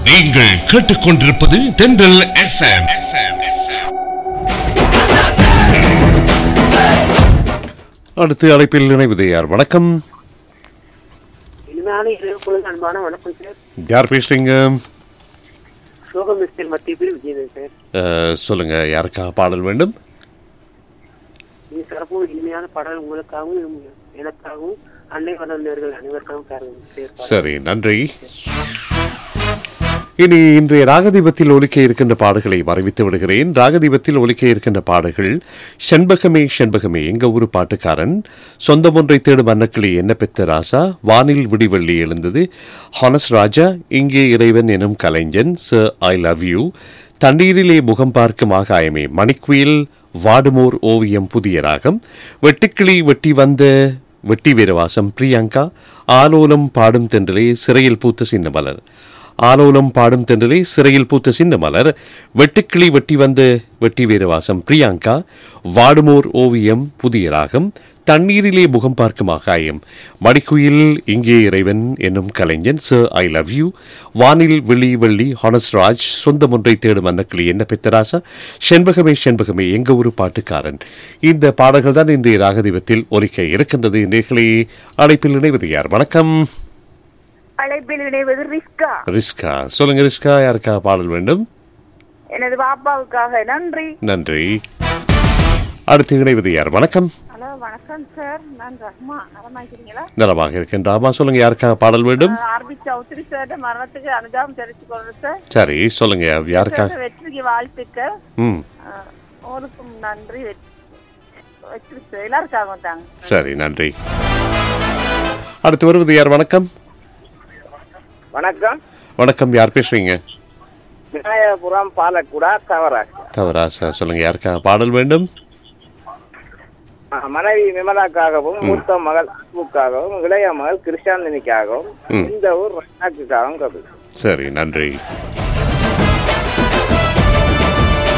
நீங்கள் கேட்டுக்கொண்டிருப்பது தென்றல் எஃப்எம் அடுத்து அழைப்பில் இணைவது யார் வணக்கம் இனிமையான இரவு பொழுது அன்பான வணக்கம் சார் யார் பேசுறீங்க சோகம் மிஸ்டர் மத்திய பேர் விஜயன் சார் அஹ், சொல்லுங்க யாருக்கா பாடல் வேண்டும் நீ சிறப்பும் இனிமையான பாடல் உங்களுக்காகவும் எனக்காகவும் அன்னை வளர்ந்தவர்கள் அனைவருக்காகவும் காரணம் சார் சரி நன்றி இனி இன்றைய ராகதீபத்தில் ஒலிக்க இருக்கின்ற பாடல்களை அறிவித்து விடுகிறேன் ராகதீபத்தில் ஒலிக்க இருக்கின்ற பாடல்கள் செண்பகமே செண்பகமே எங்க ஊரு பாட்டுக்காரன் சொந்தம் ஒன்றை தேடும் அன்னக்கிளி என்ன பெத்த ராசா வானில் விடிவெள்ளி எழுந்தது ஹானஸ் ராஜா இங்கே இறைவன் எனும் கலைஞன் ச ஐ லவ் யூ தண்ணீரிலே முகம் பார்க்கும் ஆகாயமே மணிக்குயில் வாடுமோர் ஓவியம் புதிய ராகம் வெட்டுக்கிளி வெட்டி வந்த வெட்டி வீரவாசம் பிரியங்கா ஆலோலம் பாடும் தென்றலே சிறையில் பூத்த சின்ன மலர் ஆலோலம் பாடும் தென்றலே சிறையில் பூத்த சின்ன மலர் வெட்டுக்கிளி வெட்டி வந்த வெட்டி வீரவாசம் பிரியங்கா வாடுமோர் ஓவியம் புதிய ராகம் தண்ணீரிலே முகம் பார்க்கும் ஆகாயம் மடிக்குயில் இங்கே இறைவன் என்னும் கலைஞன் ச ஐ லவ் யூ வானில் வெள்ளி வெள்ளி ஹானஸ்ராஜ் சொந்தம் ஒன்றை தேடும் அன்னக்கிளி என்ன பெத்தராசா செண்பகமே செண்பகமே எங்க ஊரு பாட்டுக்காரன் இந்த பாடல்கள் தான் இன்றைய ராகதீபத்தில் ஒலிக்க இருக்கின்றது நேர்களே அழைப்பில் இணைவது யார் வணக்கம் அழைப்பில் இணைவது ரிஸ்கா ரிஸ்கா சொல்லுங்க ரிஸ்கா யாருக்கா பாடல் வேண்டும் எனது பாப்பாவுக்காக நன்றி நன்றி அடுத்து இணைவது யார் வணக்கம் ஹலோ வணக்கம் சார் நான் ரஹ்மா நலமாக்கிறீங்களா நலமாக இருக்கின்றாமா சொல்லுங்க யாருக்காக பாடல் வேண்டும் ஆர்பி சௌத்ரி சார் மரணத்துக்கு அனுதாபம் தெரிவித்துக் கொள்றேன் சார் சரி சொல்லுங்க யாருக்கா சார், வெற்றிக்கு வாழ்த்துக்கள் ம் அஹ், உங்களுக்கும் நன்றி வெற்றி வெற்றி சார் எல்லாருக்காகவும் தாங்க சரி நன்றி அடுத்து வருவது யார் வணக்கம் வணக்கம் வணக்கம் யார் பேசுறீங்க விநாயகபுரம் பாலக்குடா தவராஜ் தவராசா சொல்லுங்க யாருக்காக பாடல் வேண்டும் மனைவி விமலாக்காகவும் மூத்த மகள் அன்புக்காகவும் இளைய மகள் கிருஷ்ணாந்தினிக்காகவும் ம். இந்த ஊர் ரஷ்னாக்குக்காகவும் கபி சரி நன்றி